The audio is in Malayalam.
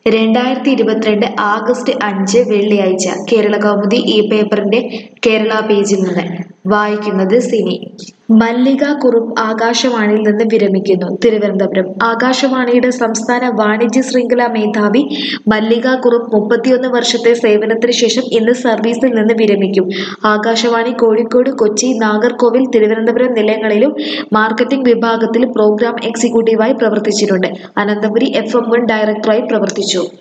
രണ്ടായിരത്തി ഇരുപത്തിരണ്ട് ആഗസ്റ്റ് അഞ്ച് വെള്ളിയാഴ്ച കേരള കൗമുദി ഈ പേപ്പറിന്റെ കേരള പേജിൽ നിന്ന് വായിക്കുന്നത് സിനി മല്ലിക കുറുപ്പ് ആകാശവാണിയിൽ നിന്ന് വിരമിക്കുന്നു തിരുവനന്തപുരം ആകാശവാണിയുടെ സംസ്ഥാന വാണിജ്യ ശൃംഖല മേധാവി മല്ലിക കുറുപ്പ് മുപ്പത്തിയൊന്ന് വർഷത്തെ സേവനത്തിന് ശേഷം ഇന്ന് സർവീസിൽ നിന്ന് വിരമിക്കും ആകാശവാണി കോഴിക്കോട് കൊച്ചി നാഗർകോവിൽ തിരുവനന്തപുരം നിലയങ്ങളിലും മാർക്കറ്റിംഗ് വിഭാഗത്തിൽ പ്രോഗ്രാം എക്സിക്യൂട്ടീവായി പ്രവർത്തിച്ചിട്ടുണ്ട് അനന്തപുരി എഫ് എം വൺ ഡയറക്ടറായി പ്രവർത്തിച്ചു